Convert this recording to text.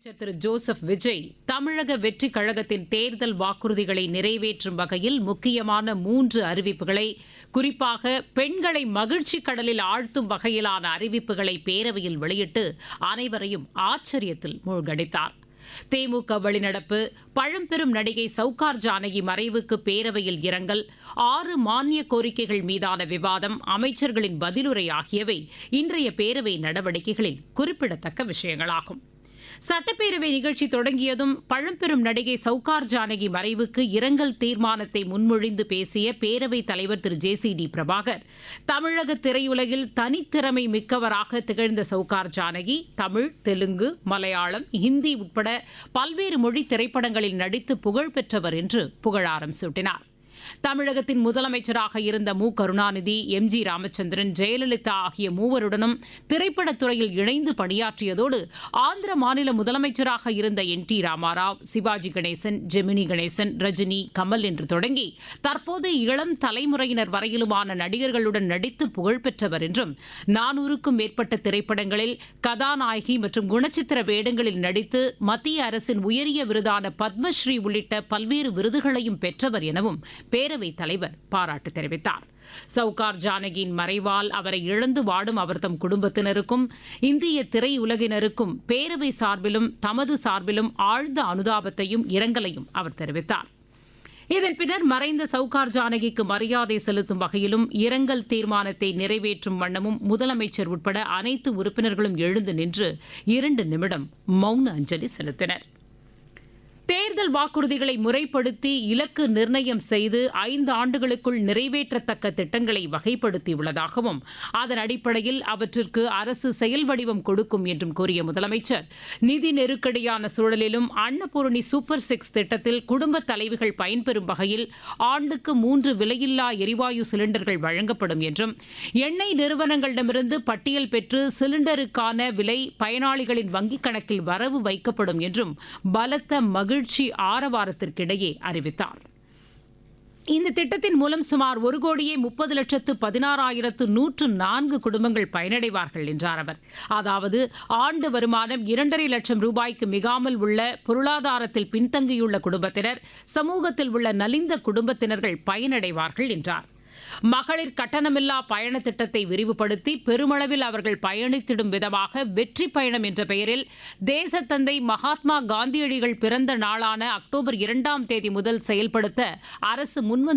முதலமைச்சர் திரு ஜோசப் விஜய் தமிழக வெற்றிக் கழகத்தின் தேர்தல் வாக்குறுதிகளை நிறைவேற்றும் வகையில் முக்கியமான மூன்று அறிவிப்புகளை குறிப்பாக பெண்களை மகிழ்ச்சி கடலில் ஆழ்த்தும் வகையிலான அறிவிப்புகளை பேரவையில் வெளியிட்டு அனைவரையும் ஆச்சரியத்தில் மூழ்கடித்தார் திமுக வெளிநடப்பு பழம்பெரும் நடிகை சவுகார் ஜானகி மறைவுக்கு பேரவையில் இரங்கல் ஆறு மானிய கோரிக்கைகள் மீதான விவாதம் அமைச்சர்களின் பதிலுரை ஆகியவை இன்றைய பேரவை நடவடிக்கைகளில் குறிப்பிடத்தக்க விஷயங்களாகும் சட்டப்பேரவை நிகழ்ச்சி தொடங்கியதும் பழம்பெரும் நடிகை சவுகார் ஜானகி மறைவுக்கு இரங்கல் தீர்மானத்தை முன்மொழிந்து பேசிய பேரவைத் தலைவர் Thiru J C D Prabhakar தமிழக திரையுலகில் தனித்திறமை மிக்கவராக திகழ்ந்த சவுகார் ஜானகி தமிழ் தெலுங்கு மலையாளம் ஹிந்தி உட்பட பல்வேறு மொழி திரைப்படங்களில் நடித்து புகழ் பெற்றவர் என்று புகழாரம் சூட்டினார் தமிழகத்தின் முதலமைச்சராக இருந்த மு கருணாநிதி எம் ஜி ராமச்சந்திரன் ஜெயலலிதா ஆகிய மூவருடனும் திரைப்படத்துறையில் இணைந்து பணியாற்றியதோடு ஆந்திர மாநில முதலமைச்சராக இருந்த என் டி ராமாராவ் சிவாஜி கணேசன் ஜெமினி கணேசன் ரஜினி கமல் என்று தொடங்கி தற்போது இளம் தலைமுறையினர் வரையிலுமான நடிகர்களுடன் நடித்து புகழ்பெற்றவர் என்றும் நானூறுக்கும் மேற்பட்ட திரைப்படங்களில் கதாநாயகி மற்றும் குணச்சித்திர வேடங்களில் நடித்து மத்திய அரசின் உயரிய விருதான பத்மஸ்ரீ உள்ளிட்ட பல்வேறு விருதுகளையும் பெற்றவர் எனவும் பேரவைத் தலைவர் பாராட்டு தெரிவித்தார் சவுகார் ஜானகியின் மறைவால் அவரை இழந்து வாடும் அவர்தம் குடும்பத்தினருக்கும் இந்திய திரையுலகினருக்கும் பேரவை சார்பிலும் தமது சார்பிலும் ஆழ்ந்த அனுதாபத்தையும் இரங்கலையும் அவர் தெரிவித்தார் இதன் பின்னர் மறைந்த சவுகார் ஜானகிக்கு மரியாதை செலுத்தும் வகையிலும் இரங்கல் தீர்மானத்தை நிறைவேற்றும் வண்ணமும் முதலமைச்சர் உட்பட அனைத்து உறுப்பினர்களும் எழுந்து நின்று இரண்டு நிமிடம் மௌன அஞ்சலி செலுத்தினர் தேர்தல் வாக்குறுதிகளை முறைப்படுத்தி இலக்கு நிர்ணயம் செய்து ஐந்து ஆண்டுகளுக்குள் நிறைவேற்றத்தக்க திட்டங்களை வகைப்படுத்தியுள்ளதாகவும் அதன் அடிப்படையில் அவற்றிற்கு அரசு செயல் வடிவம் கொடுக்கும் என்றும் கூறிய முதலமைச்சர் நிதி நெருக்கடியான சூழலிலும் அன்னபூரணி சூப்பர் சிக்ஸ் திட்டத்தில் குடும்ப தலைவிகள் பயன்பெறும் வகையில் ஆண்டுக்கு மூன்று விலையில்லா எரிவாயு சிலிண்டர்கள் வழங்கப்படும் என்றும் எண்ணெய் நிறுவனங்களிடமிருந்து பட்டியல் பெற்று சிலிண்டருக்கான விலை பயனாளிகளின் வங்கிக் கணக்கில் வரவு வைக்கப்படும் என்றும் பலத்த மகிழ்ச்சி ஆரவாரத்திற்கிடையே அறிவித்தார் இந்த திட்டத்தின் மூலம் சுமார் ஒரு கோடியே முப்பது லட்சத்து பதினாறாயிரத்து நூற்று நான்கு குடும்பங்கள் பயனடைவார்கள் என்றார் அவர் அதாவது ஆண்டு வருமானம் இரண்டரை லட்சம் ரூபாய்க்கு மிகாமல் உள்ள பொருளாதாரத்தில் பின்தங்கியுள்ள குடும்பத்தினர் சமூகத்தில் உள்ள நலிந்த குடும்பத்தினர்கள் பயனடைவார்கள் என்றார் மகளிர் கட்டணமில்லா பயண திட்டத்தை விரிவுபடுத்தி பெருமளவில் அவர்கள் பயணித்திடும் விதமாக வெற்றி பயணம் என்ற பெயரில் தேசத்தந்தை மகாத்மா காந்தியடிகள் பிறந்த நாளான அக்டோபர் இரண்டாம் தேதி முதல் செயல்படுத்த அரசு முன்வந்து